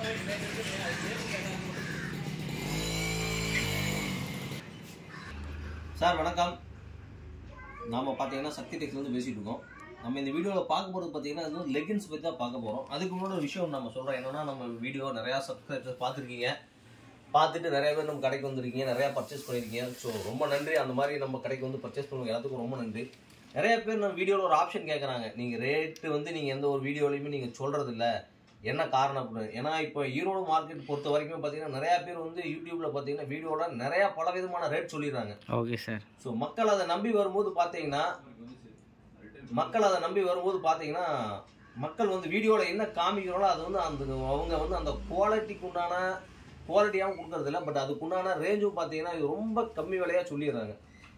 sir வணக்கம் நாம பார்த்தீங்கன்னா சக்தி டெக்ஸ்லேருந்து பேசிட்டு இருக்கோம் நம்ம இந்த வீடியோவில் பார்க்க போகிறது பார்த்தீங்கன்னா இது வந்து லெகின்ஸ் பற்றி தான் பார்க்க போகிறோம் அதுக்கு முன்னாடி ஒரு விஷயம் நம்ம சொல்கிறோம் என்னன்னா நம்ம வீடியோ நிறையா சப்ஸ்கிரைபர்ஸ் பார்த்துருக்கீங்க பார்த்துட்டு நிறைய பேர் நம்ம கடைக்கு வந்திருக்கீங்க நிறையா பர்ச்சேஸ் பண்ணியிருக்கீங்க ஸோ ரொம்ப நன்றி அந்த மாதிரி நம்ம கடைக்கு வந்து பர்ச்சேஸ் பண்ணுவோம் எல்லாத்துக்கும் ரொம்ப நன்றி நிறைய பேர் நம்ம வீடியோவில் ஒரு ஆப்ஷன் கேட்குறாங்க நீங்கள் ரேட்டு வந்து நீங்கள் எந்த ஒரு வீடியோலையுமே நீங்கள் சொல்கிறது இல்ல என்ன காரணம் அப்படின்னு ஏன்னா இப்போ ஈரோடு மார்க்கெட் பொறுத்த வரைக்கும் பார்த்தீங்கன்னா நிறைய பேர் வந்து யூடியூப்ல பார்த்தீங்கன்னா வீடியோட நிறைய பல விதமான ரேட் சொல்லிடுறாங்க ஓகே சார் ஸோ மக்கள் அதை நம்பி வரும்போது பார்த்தீங்கன்னா மக்கள் அதை நம்பி வரும்போது பார்த்தீங்கன்னா மக்கள் வந்து வீடியோவில் என்ன காமிக்கிறாங்களோ அது வந்து அந்த அவங்க வந்து அந்த குவாலிட்டிக்கு உண்டான குவாலிட்டியாகவும் கொடுக்கறது இல்லை பட் அதுக்குண்டான ரேஞ்சும் பார்த்தீங்கன்னா இது ரொம்ப கம்மி விலையாக சொல்லிடுறாங்க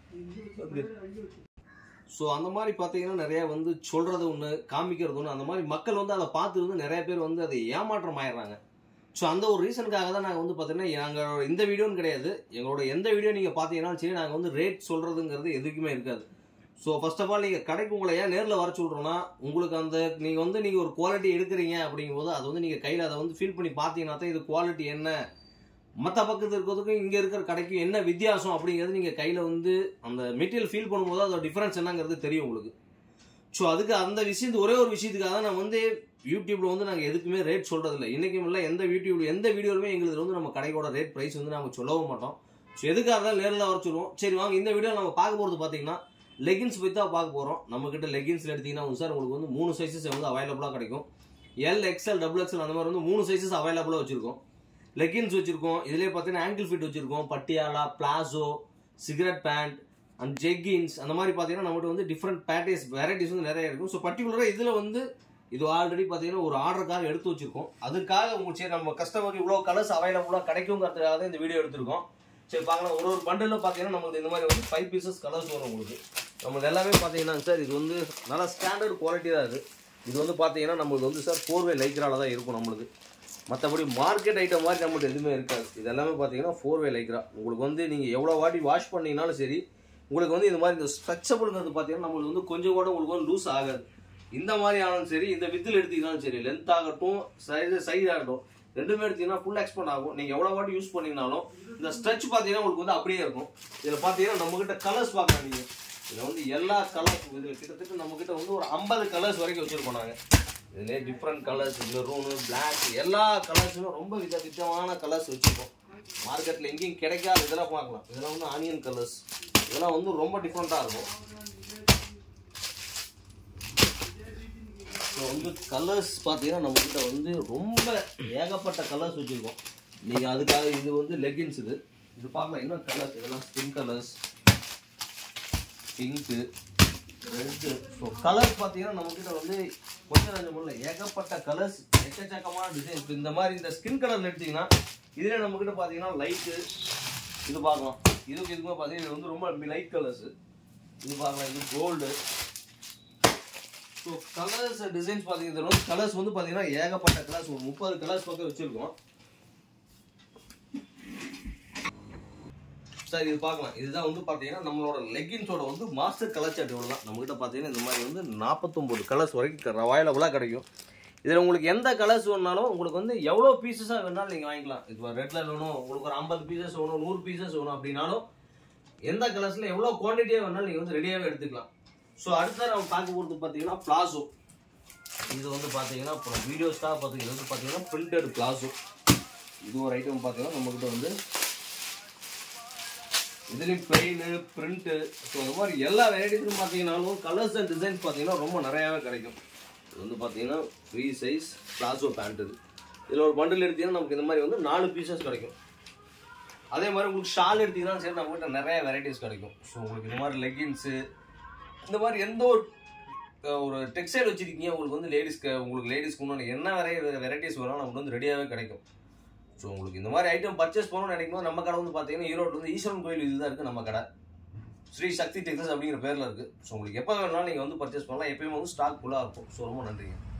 ஸோ அந்த மாதிரி பார்த்தீங்கன்னா நிறைய வந்து சொல்றது ஒன்று காமிக்கிறது ஒன்று அந்த மாதிரி மக்கள் வந்து அதை பார்த்து வந்து நிறைய பேர் வந்து அதை ஏமாற்றம் ஆயிடுறாங்க ஸோ அந்த ஒரு ரீசனுக்காக தான் நாங்கள் வந்து பார்த்தீங்கன்னா நாங்கள் இந்த வீடியோன்னு கிடையாது எங்களோட எந்த வீடியோ நீங்கள் பார்த்தீங்கன்னாலும் சரி நாங்கள் வந்து ரேட் சொல்கிறதுங்கிறது எதுக்குமே இருக்காது ஸோ ஃபர்ஸ்ட் ஆஃப் ஆல் நீங்கள் கடைக்கு உங்களை ஏன் நேரில் வர சொல்கிறோன்னா உங்களுக்கு அந்த நீங்கள் வந்து நீங்கள் ஒரு குவாலிட்டி எடுக்கிறீங்க அப்படிங்கும்போது அது வந்து நீங்கள் கையில் அதை வந்து ஃபீல் பண்ணி பார்த்தீங்கன்னா தான் இது குவாலிட்டி என்ன மற்ற பக்கத்தில் இருக்கிறதுக்கும் இங்கே இருக்கிற கடைக்கும் என்ன வித்தியாசம் அப்படிங்கிறது நீங்கள் கையில் வந்து அந்த மெட்டீரியல் ஃபீல் பண்ணும்போது அதோட டிஃப்ரென்ஸ் என்னங்கிறது தெரியும் உங்களுக்கு ஸோ அதுக்கு அந்த விஷயத்து ஒரே ஒரு விஷயத்துக்காக தான் நான் வந்து யூடியூப்ல வந்து நாங்கள் எதுக்குமே ரேட் சொல்றது இல்லை இன்னைக்கும் இல்லை எந்த யூடியூப்ல எந்த வீடியோலுமே எங்களுக்கு வந்து நம்ம கடையோட ரேட் ப்ரைஸ் வந்து நாங்கள் சொல்லவும் மாட்டோம் ஸோ எதுக்காக தான் நேரில் வர சொல்லுவோம் சரி வாங்க இந்த வீடியோ நம்ம பார்க்க போகிறது பார்த்தீங்கன்னா லெகின்ஸ் பற்றி தான் பார்க்க போகிறோம் நம்ம கிட்ட லெகின்ஸ்ல எடுத்தீங்கன்னா வந்து சார் உங்களுக்கு வந்து மூணு சைஸஸ் வந்து அவைலபிளாக கிடைக்கும் எல் எக்ஸ்எல் டபுள் எக்ஸ்எல் அந்த மாதிரி வந்து மூணு சைஸஸ் அவைலபிளாக வச்சிருக்கோம் லெகின்ஸ் வச்சிருக்கோம் இதுலேயே பார்த்தீங்கன்னா ஆங்கிள் ஃபிட் வச்சிருக்கோம் Patiala palazzo cigarette pant and jeggings அந்த மாதிரி பார்த்தீங்கன்னா நம்மகிட்ட வந்து டிஃப்ரெண்ட் பேட்டேஸ் வெரைட்டிஸ் வந்து நிறைய இருக்கும் ஸோ பர்டிகுலராக இதில் வந்து இது ஆல்ரெடி பார்த்தீங்கன்னா ஒரு ஆர்டருக்காக எடுத்து வச்சிருக்கோம் அதுக்காக உங்களுக்கு சரி நம்ம கஸ்டமருக்கு இவ்வளோ கலர்ஸ் அவைலபிளாக கிடைக்குங்கிறதுக்காக தான் இந்த வீடியோ எடுத்திருக்கோம் சரி பார்க்கலாம் ஒரு ஒரு பண்டில் பார்த்தீங்கன்னா நம்மளுக்கு இந்த மாதிரி வந்து ஃபைவ் பீசஸ் கலர்ஸ் வரும் உங்களுக்கு நம்மளுக்கு எல்லாமே பார்த்தீங்கன்னா சார் இது வந்து நல்லா ஸ்டாண்டர்ட் குவாலிட்டி தான் இது இது வந்து பார்த்தீங்கன்னா நம்மளுக்கு வந்து சார் ஃபோர் வே லைக்ரால தான் இருக்கும் நம்மளுக்கு மற்றபடி மார்க்கெட் ஐட்டம் மாதிரி நம்மளுக்கு எதுவுமே இருக்காது இது எல்லாமே பார்த்தீங்கன்னா ஃபோர் வே லைக்ரா உங்களுக்கு வந்து நீங்கள் எவ்வளோ வாட்டி வாஷ் பண்ணீங்கனாலும் சரி உங்களுக்கு வந்து இந்த மாதிரி இந்த ஸ்ட்ரெச்சபிள்ங்கிறது பார்த்தீங்கன்னா நம்மளுக்கு வந்து கொஞ்சம் கூட உங்களுக்கு வந்து லூஸ் ஆகாது இந்த மாதிரி ஆனாலும் சரி இந்த வித்தில் எடுத்தீங்கனாலும் சரி லென்த் ஆகட்டும் சைடு சைடு ஆகட்டும் ரெண்டுமே எடுத்தீங்கன்னா ஃபுல் எக்ஸ்பெண்ட் ஆகும் நீங்கள் எவ்வளோ வாட்டி யூஸ் பண்ணீங்கனாலும் இந்த ஸ்ட்ரெச் பார்த்தீங்கன்னா உங்களுக்கு வந்து அப்படியே இருக்கும் இதில் பார்த்தீங்கன்னா நம்மக்கிட்ட கலர்ஸ் பார்க்கலாம் நீங்கள் இதில் வந்து எல்லா கலர்ஸ் இதில் கிட்டத்தட்ட நம்மக்கிட்ட வந்து ஒரு ஐம்பது கலர்ஸ் வரைக்கும் வச்சுருக்கோம் நாங்கள் இதுலேயே டிஃப்ரெண்ட் கலர்ஸ் மெரூனு பிளாக் எல்லா கலர்ஸுமே ரொம்ப வித விதமான கலர்ஸ் வச்சுருக்கோம் மார்க்கெட்டில் எங்கேயும் கிடைக்காத இதெல்லாம் பார்க்கலாம் இதெல்லாம் வந்து ஆனியன் கலர்ஸ் இதெல்லாம் வந்து ரொம்ப டிஃப்ரெண்ட்டாக இருக்கும் ஸோ வந்து கலர்ஸ் பார்த்தீங்கன்னா நம்மக்கிட்ட வந்து ரொம்ப ஏகப்பட்ட கலர்ஸ் வச்சுருக்கோம் நீங்கள் அதுக்காக இது வந்து லெகின்ஸ் இது இது பார்க்கலாம் இன்னும் கலர்ஸ் இதெல்லாம் skin colours pink red so colours பார்த்தீங்கன்னா நம்மக்கிட்ட வந்து கொஞ்சம் கொஞ்சம் இல்லை ஏகப்பட்ட கலர்ஸ் எக்கச்சக்கமான டிசைன் இப்போ இந்த மாதிரி இந்த ஸ்கின் கலர் எடுத்தீங்கன்னா இதில் நம்மக்கிட்ட பார்த்தீங்கன்னா லைட்டு இது பார்க்கலாம் இதுக்கு இதுக்குமே பார்த்தீங்கன்னா இது வந்து ரொம்ப லைட் கலர்ஸ் இது பார்க்கலாம் இது கோல்டு ஸோ கலர்ஸ் டிசைன்ஸ் பார்த்தீங்கன்னா வந்து கலர்ஸ் வந்து பார்த்தீங்கன்னா ஏகப்பட்ட கலர்ஸ் ஒரு முப்பது கலர்ஸ் பக்கம் வச்சுருக்கோம் சார் இது பார்க்கலாம் இதுதான் வந்து பார்த்தீங்கன்னா நம்மளோட லெகின்ஸோட வந்து மாஸ்டர் கலர் சார்ட் இவ்வளோ தான் நம்மகிட்ட பார்த்தீங்கன்னா இந்த மாதிரி வந்து நாற்பத்தொம்போது கலர்ஸ் வரைக்கும் அவைலபிளாக கிடைக்கும் இதில் உங்களுக்கு எந்த கலர்ஸ் வேணாலும் உங்களுக்கு வந்து எவ்வளோ பீசஸாக வேணாலும் நீங்கள் வாங்கிக்கலாம் இப்போ ரெட்டில் வேணும் உங்களுக்கு ஒரு ஐம்பது பீசஸ் வேணும் நூறு பீசஸ் வேணும் அப்படின்னாலும் எந்த கலர்ஸில் எவ்வளோ குவான்டிட்டியாக வேணாலும் நீங்கள் வந்து ரெடியாகவே எடுத்துக்கலாம் ஸோ அடுத்த நம்ம பார்க்க போகிறது பார்த்தீங்கன்னா பிளாசோ இது வந்து பார்த்தீங்கன்னா இப்போ வீடியோஸ்க்காக பார்த்தீங்கன்னா இது வந்து பார்த்தீங்கன்னா பிரிண்டட் பிளாசோ இது ஒரு ஐட்டம் பார்த்தீங்கன்னா நம்மக்கிட்ட வந்து இதுலேயும் பிளெயின் பிரிண்ட்டு ஸோ அந்த மாதிரி எல்லா வெரைட்டிஸும் பார்த்தீங்கன்னாலும் கலர்ஸ் அண்ட் டிசைன்ஸ் பார்த்தீங்கன்னா ரொம்ப நிறையாவே கிடைக்கும் இது வந்து பார்த்தீங்கன்னா ஃப்ரீ சைஸ் பிளாசோ பேண்ட் இது இதில் ஒரு பண்டில் எடுத்தீங்கன்னா நமக்கு இந்த மாதிரி வந்து நாலு பீசஸ் கிடைக்கும் அதே மாதிரி உங்களுக்கு ஷால் எடுத்தீங்கன்னா சரி நம்மகிட்ட நிறைய வெரைட்டிஸ் கிடைக்கும் ஸோ உங்களுக்கு இந்த மாதிரி லெகின்ஸு இந்த மாதிரி எந்த ஒரு அஹ், ஒரு டெக்ஸ்டைல் வச்சிருக்கீங்க உங்களுக்கு வந்து லேடிஸ்க்கு உங்களுக்கு லேடிஸ்க்கு முன்னாடி என்ன வெரை வெரைட்டிஸ் வேணாலும் நமக்கு வந்து ரெடியாகவே கிடைக்கும் ஸோ உங்களுக்கு இந்த மாதிரி ஐட்டம் பர்ச்சேஸ் பண்ணணும்னு நினைக்கும் போது நம்ம கடை வந்து பார்த்தீங்கன்னா ஈரோடு வந்து ஈஸ்வரன் கோயில் இதுதான் இருக்குது நம்ம கடை ஸ்ரீ சக்தி டெக்ஸஸ் அப்படிங்கிற பேரில் இருக்குது ஸோ உங்களுக்கு எப்போ வேணாலும் நீங்கள் வந்து பர்ச்சேஸ் பண்ணலாம் எப்பயுமே வந்து ஸ்டாக் ஃபுல்லாக இருக்கும் ஸோ ரொம்ப நன்றிங்க